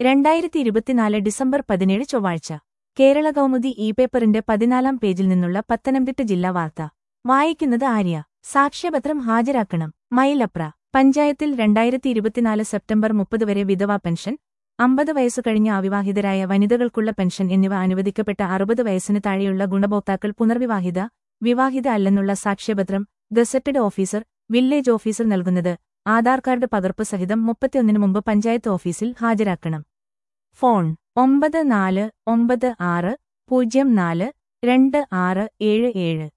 രണ്ടായിരത്തി ഇരുപത്തിനാല് ഡിസംബർ പതിനേഴ് ചൊവ്വാഴ്ച കേരള കൗമുദി ഇ പേപ്പറിന്റെ പതിനാലാം പേജിൽ നിന്നുള്ള പത്തനംതിട്ട ജില്ലാ വാർത്ത വായിക്കുന്നത് ആര്യ സാക്ഷ്യപത്രം ഹാജരാക്കണം മയിലപ്ര പഞ്ചായത്തിൽ രണ്ടായിരത്തി ഇരുപത്തിനാല് സെപ്റ്റംബർ മുപ്പത് വരെ വിധവാ പെൻഷൻ അമ്പത് വയസ്സു കഴിഞ്ഞ അവിവാഹിതരായ വനിതകൾക്കുള്ള പെൻഷൻ എന്നിവ അനുവദിക്കപ്പെട്ട അറുപത് വയസ്സിന് താഴെയുള്ള ഗുണഭോക്താക്കൾ പുനർവിവാഹിത വിവാഹിത അല്ലെന്നുള്ള സാക്ഷ്യപത്രം ഗസറ്റഡ് ഓഫീസർ വില്ലേജ് ഓഫീസർ നൽകുന്നത് ആധാർ കാർഡ് പകർപ്പ് സഹിതം മുപ്പത്തിയൊന്നിന് മുമ്പ് പഞ്ചായത്ത് ഓഫീസിൽ ഹാജരാക്കണം ഫോൺ ഒമ്പത് നാല് ഒമ്പത് ആറ് പൂജ്യം നാല് രണ്ട് ആറ് ഏഴ് ഏഴ്